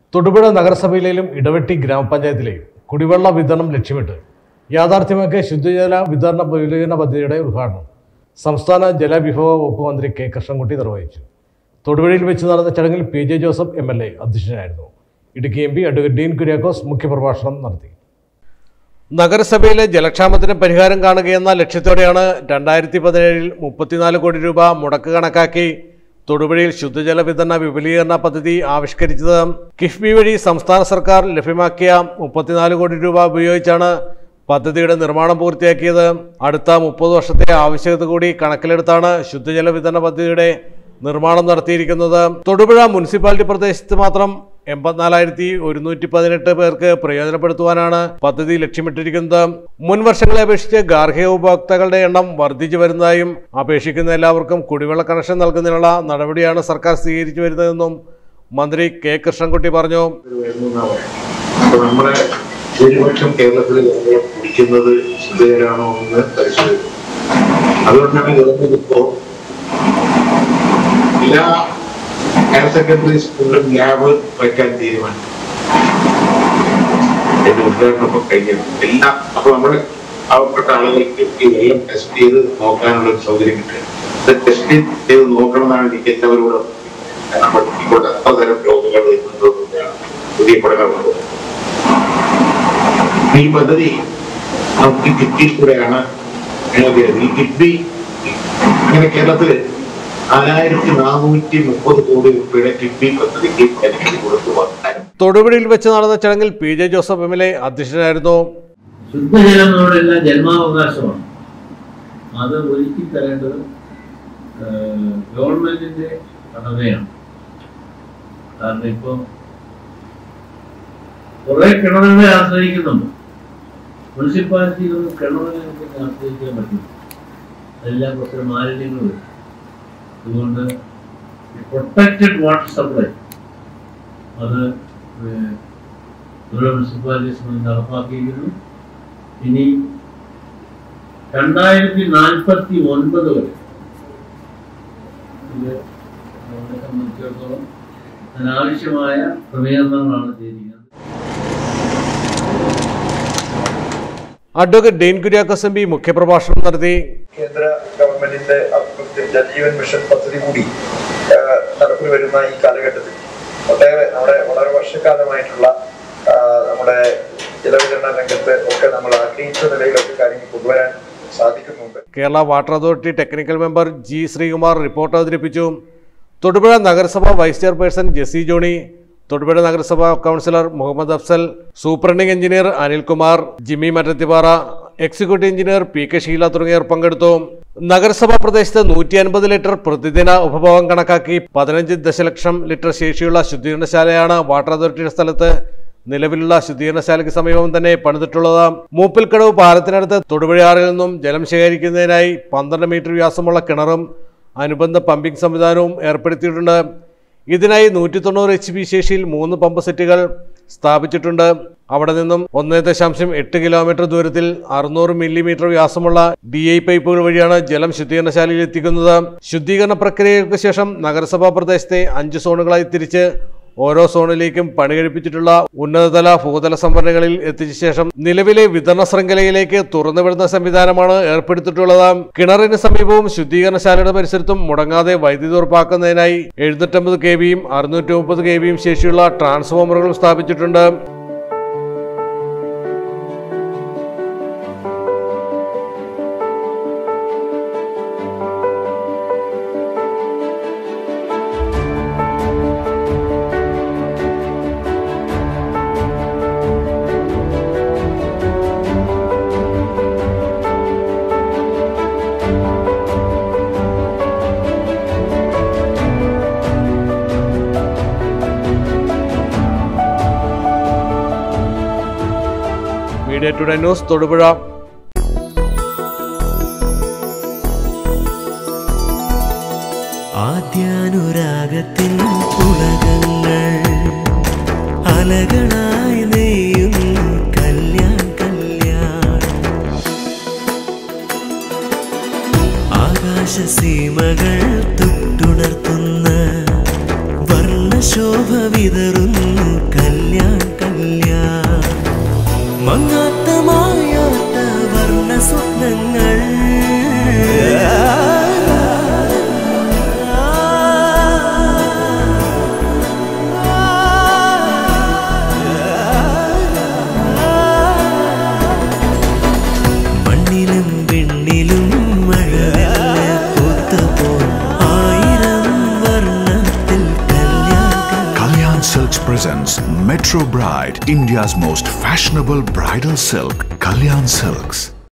തൊടുപുഴ നഗരസഭയിലെയും ഇടവെട്ടി ഗ്രാമപഞ്ചായത്തിലെയും കുടിവെള്ള വിതരണം ലക്ഷ്യമിട്ട് യാഥാർത്ഥ്യമാക്കിയ ശുദ്ധജല വിതരണ വിലീകരണ പദ്ധതിയുടെ ഉദ്ഘാടനം സംസ്ഥാന ജലവിഭവ വകുപ്പ് മന്ത്രി കെ കൃഷ്ണൻകുട്ടി നിർവഹിച്ചു തൊടുപുഴയിൽ വെച്ച് നടന്ന ചടങ്ങിൽ P J Joseph M L A അധ്യക്ഷനായിരുന്നു Idukki M P advocate Dean Kuriakose മുഖ്യപ്രഭാഷണം നടത്തി നഗരസഭയിലെ ജലക്ഷാമത്തിന് പരിഹാരം കാണുകയെന്ന ലക്ഷ്യത്തോടെയാണ് രണ്ടായിരത്തി പതിനേഴിൽ മുപ്പത്തിനാല് കോടി രൂപ മുടക്ക് കണക്കാക്കി തൊടുപുഴയിൽ ശുദ്ധജല വിതരണ വിപുലീകരണ പദ്ധതി ആവിഷ്കരിച്ചത് കിഫ്ബി വഴി സംസ്ഥാന സർക്കാർ ലഭ്യമാക്കിയ മുപ്പത്തിനാല് കോടി രൂപ ഉപയോഗിച്ചാണ് പദ്ധതിയുടെ നിർമ്മാണം പൂർത്തിയാക്കിയത് അടുത്ത മുപ്പത് വർഷത്തെ ആവശ്യകത കൂടി കണക്കിലെടുത്താണ് ശുദ്ധജല വിതരണ പദ്ധതിയുടെ നിർമ്മാണം നടത്തിയിരിക്കുന്നത് തൊടുപുഴ മുനിസിപ്പാലിറ്റി പ്രദേശത്ത് മാത്രം എൺപത്തിനാലായിരത്തി ഒരുന്നൂറ്റി പതിനെട്ട് പേർക്ക് പ്രയോജനപ്പെടുത്തുവാനാണ് പദ്ധതി ലക്ഷ്യമിട്ടിരിക്കുന്നത് മുൻ വർഷങ്ങളെ അപേക്ഷിച്ച് ഗാർഹിക ഉപഭോക്താക്കളുടെ എണ്ണം വർദ്ധിച്ചു വരുന്നതായും അപേക്ഷിക്കുന്ന എല്ലാവർക്കും കുടിവെള്ള കണക്ഷൻ നൽകുന്നതിനുള്ള നടപടിയാണ് സർക്കാർ സ്വീകരിച്ചു വരുന്നതെന്നും മന്ത്രി കെ കൃഷ്ണൻകുട്ടി പറഞ്ഞു വരുന്നതാണ് അപ്പൊ നമ്മുടെ ഭൂരിപക്ഷം കേരളത്തിൽ വെള്ളം കുടിക്കുന്നത് ശുദ്ധജലാണോ എന്ന് പരിശോധിക്കും അതുകൊണ്ടാണ് ഗവൺമെന്റ് ഇപ്പോ എല്ലാ ഹയർ സെക്കൻഡറി സ്കൂളിലും ലാബ് വയ്ക്കാൻ തീരുമാനിച്ചു എന്റെ ഉദ്ഘാടനം ഇപ്പൊ കഴിഞ്ഞത് എല്ലാം അപ്പൊ നമ്മുടെ പാവപ്പെട്ട ആളുകൾക്ക് ഈ വെള്ളം ടെസ്റ്റ് ചെയ്ത് നോക്കാനുള്ള ഒരു സൗകര്യം കിട്ടുക ഇത് ടെസ്റ്റ് ചെയ്ത് നോക്കണം എന്നാണ് എനിക്ക് എല്ലാവരോടും കാരണം പഠിപ്പിക്കൊണ്ട് എത്ര തരം രോഗങ്ങൾ വരുന്നുണ്ടെന്നാണ് പുതിയ പഠനങ്ങൾ ഈ പദ്ധതി നമുക്ക് കിഫ്ബിയിൽ കൂടെയാണ് ഞങ്ങൾക്ക് ഈ കിഫ്ബി അങ്ങനെ കേരളത്തില് നാലായിരത്തി നാനൂറ്റി മുപ്പത് കോടി രൂപയുടെ കിഫ്ബി പദ്ധതിക്ക് പരിഗണന കൊടുത്തു വന്നായിരുന്നു തൊടുപുഴയിൽ വെച്ച് നടന്ന ചടങ്ങിൽ P J Joseph M L A അധ്യക്ഷനായിരുന്നു ശുദ്ധജലം നമ്മുടെ എല്ലാം ജന്മാവകാശമാണ് അത് ഒരുക്കി തരേണ്ടത് ഏഹ്, ഗവൺമെന്റിന്റെ കടമയാണ് കാരണം ഇപ്പൊ കുറെ കിണറുകളെ ആശ്രയിക്കുന്നുണ്ട് മുനിസിപ്പാലിറ്റിയിലൊന്നും കിണറുകളെ ആശ്രയിക്കാൻ പറ്റില്ല അതെല്ലാം കുറച്ച് മാലിന്യങ്ങൾ വരും അതുകൊണ്ട് പ്രൊട്ടക്റ്റഡ് വാട്ടർ സപ്ലൈ അത് ഏഹ്, ഓരോ മുനിസിപ്പാലിറ്റീസ് നടപ്പാക്കിയിരിക്കുന്നു ഇനി രണ്ടായിരത്തി നാൽപ്പത്തി ഒൻപത് വരെ ഇത് നമ്മളെ സംബന്ധിച്ചിടത്തോളം അതിനാവശ്യമായ ക്രമീകരണങ്ങളാണ് ചെയ്തിരിക്കുന്നത് advocate Dean Kuriakose M P മുഖ്യപ്രഭാഷണം നടത്തി കേന്ദ്ര ഗവൺമെന്റിന്റെ ആഭിമുഖ്യത്തിൽ ജൽജീവൻ മിഷൻ പദ്ധതി കൂടി ആ, നടപ്പിൽ വരുന്ന ഈ കാലഘട്ടത്തിൽ ഒട്ടേറെ നമ്മുടെ വളരെ വർഷക്കാലമായിട്ടുള്ള ആ, നമ്മുടെ ജലവിതരണ രംഗത്ത് ഒക്കെ നമ്മൾ ആഗ്രഹിച്ച നിലയിലൊക്കെ കാര്യങ്ങൾ കൊണ്ടുവരാൻ സാധിക്കുന്നുണ്ട് Kerala water authority technical member G Sreekumar report അവതരിപ്പിച്ചു തൊടുപുഴ നഗരസഭ വൈസ് ചെയർപേഴ്സൺ ജെസി ജോണി തൊടുപുഴ നഗരസഭ councillor Muhammad Afsal superintending engineer Anilkumar Jimmy Mattathipara executive engineer P K Sheela തുടങ്ങിയവർ പങ്കെടുത്തു നഗരസഭാ പ്രദേശത്ത് നൂറ്റി അൻപത് ലിറ്റർ പ്രതിദിന ഉപഭോഗം കണക്കാക്കി പതിനഞ്ച് ദശലക്ഷം ലിറ്റർ ശേഷിയുള്ള ശുദ്ധീകരണശാലയാണ് വാട്ടർ അതോറിറ്റിയുടെ സ്ഥലത്ത് നിലവിലുള്ള ശുദ്ധീകരണശാലയ്ക്ക് സമീപം തന്നെ പണിതിട്ടുള്ളത് മൂപ്പിൽക്കടവ് പാലത്തിനടുത്ത് തൊടുപുഴയാറിൽ നിന്നും ജലം ശേഖരിക്കുന്നതിനായി പന്ത്രണ്ട് മീറ്റർ വ്യാസമുള്ള കിണറും അനുബന്ധ പമ്പിംഗ് സംവിധാനവും ഏർപ്പെടുത്തിയിട്ടുണ്ട് ഇതിനായി നൂറ്റി തൊണ്ണൂറ് എച്ച് പി ശേഷിയിൽ മൂന്ന് പമ്പ് സെറ്റുകൾ സ്ഥാപിച്ചിട്ടുണ്ട് അവിടെ നിന്നും ഒന്ന് ദശാംശം എട്ട് കിലോമീറ്റർ ദൂരത്തിൽ അറുന്നൂറ് മില്ലിമീറ്റർ വ്യാസമുള്ള ഡി ഐ പൈപ്പുകൾ വഴിയാണ് ജലം ശുദ്ധീകരണശാലയിൽ എത്തിക്കുന്നത് ശുദ്ധീകരണ പ്രക്രിയകൾക്ക് ശേഷം നഗരസഭാ പ്രദേശത്തെ അഞ്ച് സോണുകളായി തിരിച്ച് ഓരോ സോണിലേക്കും പണി കഴിപ്പിച്ചിട്ടുള്ള ഉന്നതതല ഭൂതല സംഭരണികളിൽ എത്തിച്ച ശേഷം നിലവിലെ വിതരണ ശൃംഖലയിലേക്ക് തുറന്നുവിടുന്ന സംവിധാനമാണ് ഏർപ്പെടുത്തിയിട്ടുള്ളത് കിണറിന് സമീപവും ശുദ്ധീകരണശാലയുടെ പരിസരത്തും മുടങ്ങാതെ വൈദ്യുതി ഉറപ്പാക്കുന്നതിനായി എഴുന്നൂറ്റമ്പത് കെ വിയും അറുന്നൂറ്റി മുപ്പത് കെ വിയും ശേഷിയുള്ള ട്രാൻസ്ഫോമറുകളും സ്ഥാപിച്ചിട്ടുണ്ട് മീഡിയ ടുഡേ ന്യൂസ് തൊടുപുഴ ആദ്യാനുരാഗത്തിൻ പുളകങ്ങൾ അലകളായി നെയ്യും Kalyan Kalyan ആകാശസീമകൾ തൊട്ടുണർത്തുന്ന വർണ്ണശോഭ വിതറുന്നു Metro Bride, India's most fashionable bridal silk, Kalyan Silks.